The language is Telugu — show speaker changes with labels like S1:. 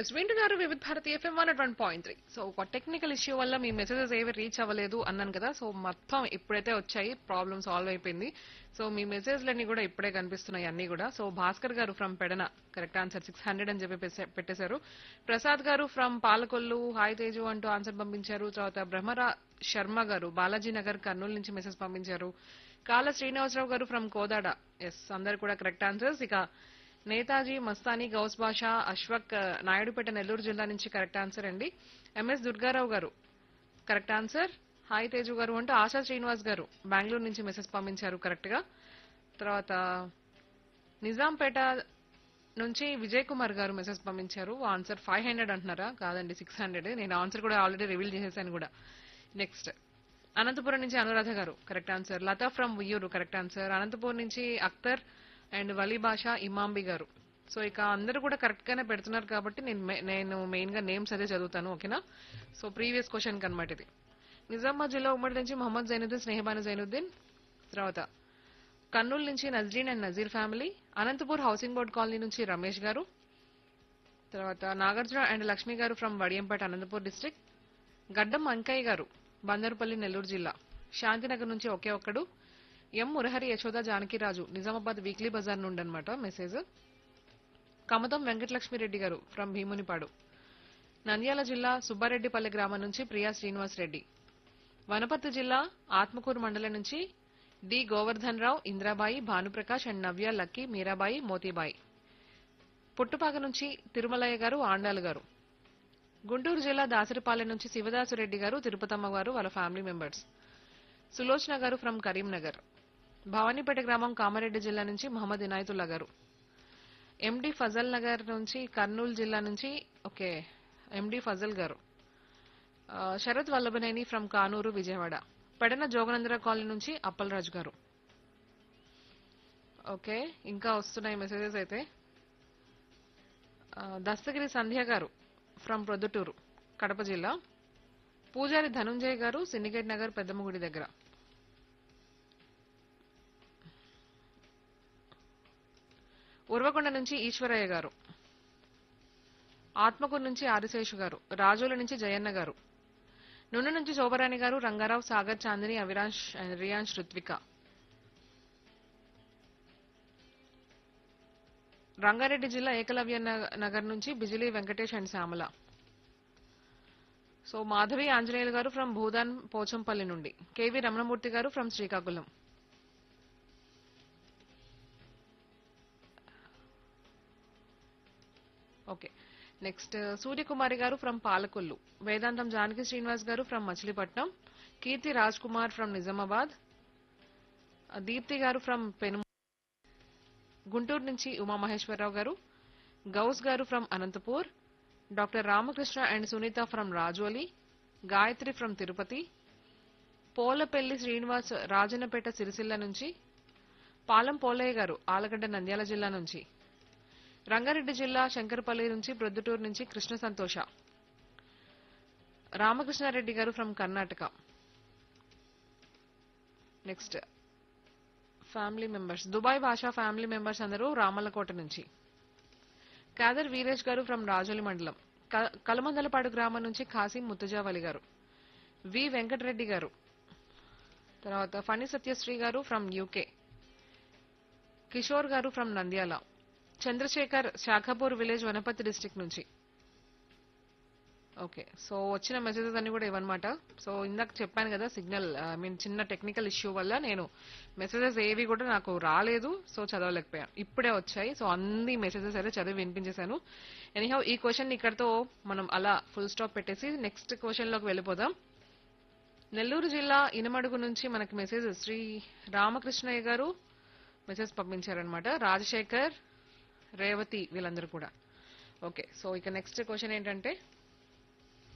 S1: ఎస్ వింటున్నారు Vividh Bharati FM one one point three so ఒక టెక్నికల్ ఇష్యూ వల్ల మీ మెసేజెస్ ఏవి రీచ్ అవ్వలేదు అన్నాను కదా సో మొత్తం ఇప్పుడైతే వచ్చాయి ప్రాబ్లమ్ సాల్వ్ అయిపోయింది సో మీ మెసేజ్లన్నీ కూడా ఇప్పుడే కనిపిస్తున్నాయి అన్ని కూడా సో భాస్కర్ గారు from Pedana correct answer six hundred అని చెప్పి పెట్టే- పెట్టేశారు ప్రసాద్ గారు ఫ్రమ్ పాలకొల్లు హాయ్ తేజు అంటూ ఆన్సర్ పంపించారు తర్వాత బ్రహ్మరా శర్మ గారు బాలాజీ నగర్ కర్నూలు నుంచి మెసేజ్ పంపించారు కాల శ్రీనివాసరావు గారు ఫ్రమ్ కోదాడ ఎస్ అందరు కూడా కరెక్ట్ ఆన్సర్స్ ఇక నేతాజీ మస్తానీ గౌస్ బాషా అశ్వక్ ఆ, నాయుడుపేట నెల్లూరు జిల్లా నుంచి కరెక్ట్ ఆన్సర్ అండి ఎంఎస్ దుర్గారావు గారు కరెక్ట్ ఆన్సర్ హాయ్ తేజు గారు అంటూ ఆశా శ్రీనివాస్ గారు బెంగళూరు నుంచి మెసేజ్ పంపించారు కరెక్ట్ గా తర్వాత నిజాంపేట నుంచి విజయ్ కుమార్ గారు మెసేజ్ పంపించారు ఆన్సర్ ఫైవ్ హండ్రెడ్ అంటున్నారా కాదండి సిక్స్ హండ్రెడ్ నేను ఆన్సర్ కూడా ఆల్రెడీ రివీల్ చేసేసాను కూడా నెక్స్ట్ అనంతపురం నుంచి అనురాధ గారు correct answer Latha from Uyyuru correct answer Anantapuram నుంచి అఖ్తర్ అండ్ వలీ బాషా ఇమాంబి గారు సో ఇక అందరూ కూడా కరెక్ట్ గానే పెడుతున్నారు కాబట్టి నేను మే- నేను మెయిన్ గా నేమ్స్ అదే చదువుతాను ఓకేనా సో ప్రీవియస్ క్వశ్చన్ కనమాట ఇది నిజామాబాద్ జిల్లా ఉమ్మడి నుంచి మొహమ్మద్ జైనుద్దీన్ స్నేహబాను జైనుద్దీన్ తర్వాత కర్నూలు నుంచి Nazreen and Nazeer family Anantapur housing board colony నుంచి రమేష్ గారు తర్వాత నాగార్జున అండ్ లక్ష్మి గారు ఫ్రమ్ వడియంపేట అనంతపూర్ డిస్ట్రిక్ట్ గడ్డం అంకయ్య గారు బందరుపల్లి నెల్లూరు జిల్లా శాంతినగర్ నుంచి ఒకే ఒక్కడు ఎం మురహరి యశోద జానకిరాజు నిజామాబాద్ వీక్లీ బజార్ నుండి అనమాట మెసేజ్ కమతం వెంకటలక్ష్మిరెడ్డి గారు ఫ్రమ్ భీమునిపాడు నంద్యాల జిల్లా సుబ్బారెడ్డిపల్లి గ్రామం నుంచి ప్రియా శ్రీనివాస్ రెడ్డి వనపర్తి జిల్లా ఆత్మకూరు మండలం నుంచి D Govardhan Rao Indrabai Bhanuprakash and Navya Lucky Meerabai Motibai Puttupaka నుంచి తిరుమలయ్య గారు ఆండాలు గారు గుంటూరు జిల్లా దాసరిపాలెం నుంచి శివదాసురెడ్డి గారు తిరుపతమ్మ గారు వాళ్ళ ఫ్యామిలీ మెంబర్స్ సులోచన గారు ఫ్రమ్ కరీంనగర్ భవానీపేట గ్రామం కామారెడ్డి జిల్లా నుంచి మహమ్మద్ ఇనాయతుల్లా గారు ఎండి ఫజల్ నగర్ నుంచి కర్నూలు జిల్లా నుంచి ఓకే ఎండి ఫజల్ గారు ఆ, శరత్ వల్లభనేని ఫ్రమ్ కానూరు విజయవాడ పెడన జోగనందర కాలనీ నుంచి అప్పలరాజు గారు ఓకే ఇంకా వస్తున్నాయి మెసేజెస్ అయితే ఆ, దస్తగిరి సంధ్య గారు ఫ్రమ్ ప్రొద్దుటూరు కడప జిల్లా పూజారి ధనుంజయ్ గారు సిండికేట్ నగర్ పెద్దమ్మగుడి దగ్గర ఉర్వకొండ నుంచి ఈశ్వరయ్య గారు ఆత్మకూరు నుంచి ఆదిశేషు గారు రాజోల నుంచి జయన్న గారు నుండి నుంచి శోభరాణి గారు రంగారావు సాగర్ చాందిని అవిరాష్ అండ్ రియాన్స్ రుత్విక రంగారెడ్డి జిల్లా ఏకలవ్య నగ- నగర్ నుంచి బిజిలీ వెంకటేష్ అండ్ శ్యామల సో మాధవి ఆంజనేయులు గారు ఫ్రమ్ భూదాన్ పోచంపల్లి నుండి కేవి రమణమూర్తి గారు from Srikakulam okay next Suryakumari గారు ఫ్రమ్ పాలకొల్లు వేదాంతం జానకి శ్రీనివాస్ గారు ఫ్రమ్ మచిలీపట్నం కీర్తి రాజ్ కుమార్ ఫ్రమ్ నిజామాబాద్ దీప్తి గారు ఫ్రమ్ పెను గుంటూరు నుంచి ఉమామహేశ్వరరావు గారు గౌస్ గారు from Anantapur doctor Ramakrishna and Sunitha from Rajoli Gayatri from Tirupati Polapalli Srinivas Rajannapeta Sircilla నుంచి పాలం పోలయ్య గారు ఆలగడ్డ నంద్యాల జిల్లా నుంచి రంగారెడ్డి జిల్లా శంకరపల్లి నుంచి ప్రొద్దుటూరు నుంచి కృష్ణ సంతోష రామకృష్ణారెడ్డి గారు from Karnataka next family members Dubai Basha family members అందరూ రామల్లకోట నుంచి కాదర్ వీరేష్ గారు ఫ్రమ్ రాజోలి మండలం క- కలమందలపాడు గ్రామం నుంచి ఖాసిం ముత్తజావలి గారు వి వెంకటరెడ్డి గారు తర్వాత ఫణి సత్యశ్రీ గారు ఫ్రమ్ యూకే కిషోర్ గారు from Nandyal Chandrashekar Shakapur village Wanaparthy district నుంచి ఓకే సో వచ్చిన మెసేజెస్ అన్ని కూడా ఇవన్నమాట సో ఇందాక చెప్పాను కదా సిగ్నల్ ఐ మీన్ చిన్న టెక్నికల్ ఇష్యూ వల్ల నేను మెసేజెస్ ఏవి కూడా నాకు రాలేదు సో చదవలేకపోయాను ఇప్పుడే వచ్చాయి సో అన్ని మెసేజెస్ అయితే చదివి వినిపించేశాను ఎనీహౌ ఈ క్వశ్చన్ ఇక్కడతో మనం అలా ఫుల్ స్టాప్ పెట్టేసి నెక్స్ట్ క్వశ్చన్ లోకి వెళ్ళిపోదాం నెల్లూరు జిల్లా ఇనమడుగు నుంచి మనకి మెసేజ్ శ్రీ రామకృష్ణయ్య గారు మెసేజ్ పంపించారనమాట రాజశేఖర్ రేవతి వీళ్ళందరూ కూడా ఓకే సో ఇక నెక్స్ట్ క్వశ్చన్ ఏంటంటే